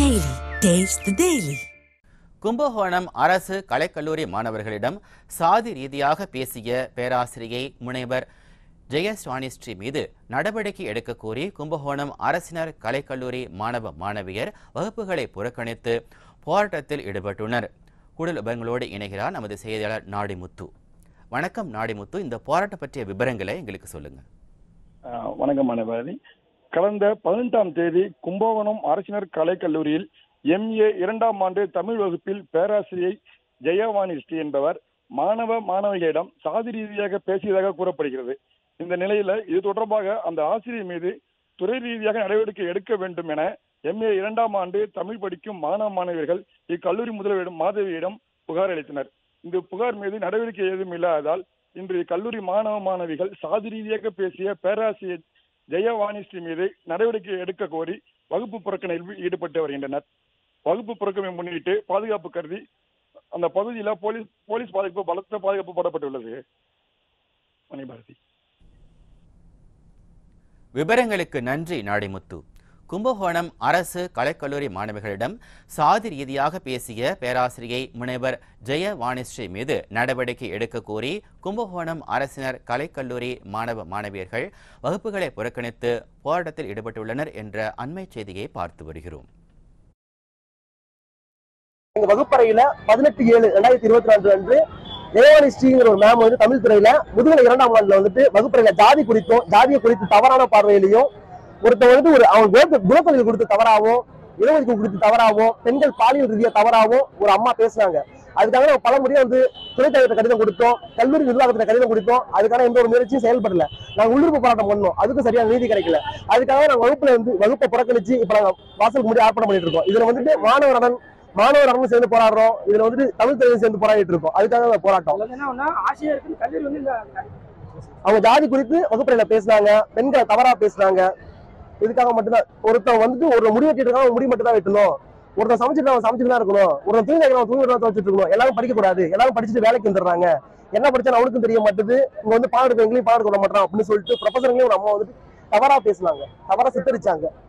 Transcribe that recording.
Daily. Taste the Daily. Kumbakonam அரசு கலைக்கல்லூரி மாணவர்களிடம் சாதி ரீதியாக பேசிய பேராசிரியை முனைவர் ஜெயஸ்வானிஸ்ரீ மீது நடவடிக்கை எடுக்க கோரி கும்பகோணம் அரசினர் கலைக்கல்லூரி மாணவ மாணவியர் வகுப்புகளை புறக்கணித்து போராட்டத்தில் ஈடுபட்டுள்ளனர் கூடுதல் விவரங்களோடு இணைகிறார் நமது செய்தியாளர் நாடிமுத்து வணக்கம் நாடிமுத்து இந்த போராட்டம் பற்றிய விவரங்களை எங்களுக்கு சொல்லுங்க ஆஹ் வணக்கம் மனபாரதி கடந்த பதினெட்டாம் தேதி கும்பகோணம் அரசினர் கலைக்கல்லூரியில் எம்ஏ இரண்டாம் ஆண்டு தமிழ் வகுப்பில் பேராசிரியை ஜெயவாணி ஸ்ரீ என்பவர் மாணவ மாணவிகளிடம் சாதி ரீதியாக பேசியதாக கூறப்படுகிறது இந்த நிலையில இது தொடர்பாக அந்த ஆசிரியர் மீது துறை ரீதியாக நடவடிக்கை எடுக்க வேண்டும் என எம்ஏ இரண்டாம் ஆண்டு தமிழ் படிக்கும் மாணவ மாணவியர்கள் இக்கல்லூரி முதல்வரிடம் மாதவியிடம் புகார் அளித்தனர் இந்த புகார் மீது நடவடிக்கை ஏதும் இல்லாததால் இன்று கல்லூரி மாணவ மாணவிகள் சாதி ரீதியாக பேசிய பேராசிரியர் ஜெயவாணிஸ்ரீ மீது நடவடிக்கை எடுக்க கோரி வகுப்பு புறக்கணிப்பில் ஈடுபட்டு வருகின்றனர் வகுப்பு புறக்கணை முன்னிட்டு பாதுகாப்பு கருதி அந்த பகுதியில போலீஸ் போலீஸ் பாதுகாப்பு பலத்த பாதுகாப்பு போடப்பட்டுள்ளது மணிபாரதி விவரங்களுக்கு நன்றி நாடிமுத்து கும்பகோணம் அரசு கலைக்கல்லூரி மாணவிகளிடம் சாதி ரீதியாக பேசிய பேராசிரியை முனைவர் ஜெய வாணிஸ்ரீ மீது நடவடிக்கை எடுக்க கோரி கும்பகோணம் அரசினர் கலைக்கல்லூரி மாணவ மாணவியர்கள் வகுப்புகளை புறக்கணித்து போராட்டத்தில் ஈடுபட்டுள்ளனர் என்ற அண்மை செய்தியை பார்த்து வருகிறோம் எங்க வகுப்பறையில பதினெட்டு ஏழு ரெண்டாயிரத்தி இருபத்தி நான்கு அன்று தேவானி ஸ்ரீங்கிற ஒரு மேம் வந்து தமிழ் துறையில முதுகலை இரண்டாம் ஆண்டுல வந்துட்டு வகுப்பறையில ஜாதி குறித்தும் ஜாதியை குறித்து தவறான பார்வையிலையும் ஒருத்தன் வந்து ஒரு அவன் குண குணத்தொழில் கொடுத்து தவறாவும் இடஒதுக்கீடு கொடுத்து தவறாவும் பெண்கள் பாலியல் ரீதியா தவறாவும் ஒரு அம்மா பேசுனாங்க அதுக்காக நம்ம பல முறையா வந்து துணைத் தலைவர்கிட்ட கடிதம் கொடுத்தோம் கல்லூரி நிர்வாகத்துல கடிதம் கொடுத்தோம் அதுக்கான எந்த ஒரு முயற்சியும் செயல்படல நாங்க உள்ளிருப்பு போராட்டம் பண்ணோம் அதுக்கும் சரியான நீதி கிடைக்கல அதுக்காக நாங்க வகுப்புல வந்து வகுப்பை புறக்கணிச்சு இப்ப நாங்க வாசலுக்கு முன்னாடி ஆர்ப்பாட்டம் பண்ணிட்டு இருக்கோம் இதுல வந்துட்டு மாணவர் நலன் மாணவர் நலனும் சேர்ந்து போராடுறோம் இதுல வந்துட்டு தமிழ் துறையும் சேர்ந்து போராடிட்டு இருக்கோம் அதுக்காக இந்த போராட்டம் அதுல என்ன ஒண்ணா ஆசிரியருக்கு கல்லூரி வந்து இந்த அவங்க ஜாதி குறித்து வகுப்பறையில பேசுனாங்க பெண்களை தவறா பேசுனாங்க இதுக்காக மட்டும்தான் ஒருத்தன் வந்துட்டு ஒரு முடி வெட்டிட்டு இருக்கான் முடி மட்டும் தான் வெட்டணும் ஒருத்தன் சமைச்சிட்டு அவன் சமைச்சிட்டு தான் இருக்கணும் ஒருத்தன் துணி தைக்கிறவன் துணி தான் துவைச்சிட்டு இருக்கணும் எல்லாரும் படிக்க கூடாது எல்லாரும் படிச்சுட்டு வேலைக்கு வந்துடுறாங்க என்ன படிச்சா அவனுக்கும் தெரிய மாட்டுது இங்க வந்து பாடம் எடுக்க எங்களையும் பாடம் எடுக்க மாட்டான் அப்படின்னு சொல்லிட்டு ப்ரொஃபசருங்களையும் ஒரு அம்மா வந்துட்டு தவறா பேசுனாங்க தவறா சித்தரிச்சாங்க